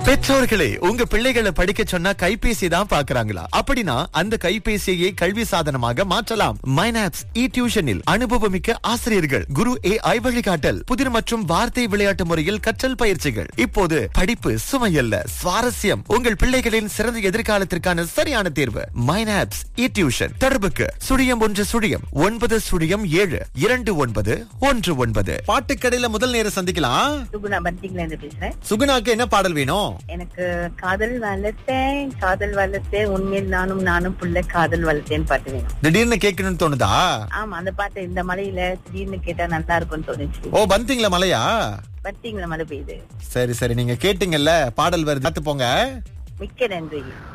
பெற்றோர்களே உங்க பிள்ளைகளை படிக்க சொன்னா கைபேசி தான் பாக்குறாங்களா அப்படின்னா அந்த கைபேசியை கல்வி சாதனமாக மாற்றலாம் மைனாப்ஸ் இ டியூஷனில் அனுபவமிக்க ஆசிரியர்கள் குரு ஏ ஐ வழிகாட்டல் புதிர் மற்றும் வார்த்தை விளையாட்டு முறையில் கற்றல் பயிற்சிகள் இப்போது படிப்பு சுமையல்ல சுவாரஸ்யம் உங்கள் பிள்ளைகளின் சிறந்த எதிர்காலத்திற்கான சரியான தேர்வு மைனாப்ஸ் இ டியூஷன் தொடர்புக்கு சுழியம் ஒன்று சுழியம் ஒன்பது சுழியம் ஏழு இரண்டு ஒன்பது ஒன்று ஒன்பது பாட்டுக்கடையில முதல் நேரம் சந்திக்கலாம் சுகுணா பந்திங்ல இருந்து பேசுறேன் சுகுணாக்கு என்ன பாடல் வேணும் எனக்கு காதல் வளர்த்தேன் காதல் வளர்த்தேன் உண்மையில் நானும் நானும் புள்ள காதல் வளர்த்தேன் பாட்டு வேணும் திடீர்னு கேட்கணும்னு தோணுதா ஆமா அந்த பாட்டு இந்த மலையில திடீர்னு கேட்டா நல்லா இருக்கும்னு தோணுச்சு ஓ பந்திங்களா மலையா பத்திங்களா மழை பெய்யுது சரி சரி நீங்க கேட்டீங்கல்ல பாடல் வருது பார்த்து போங்க மிக்க நன்றி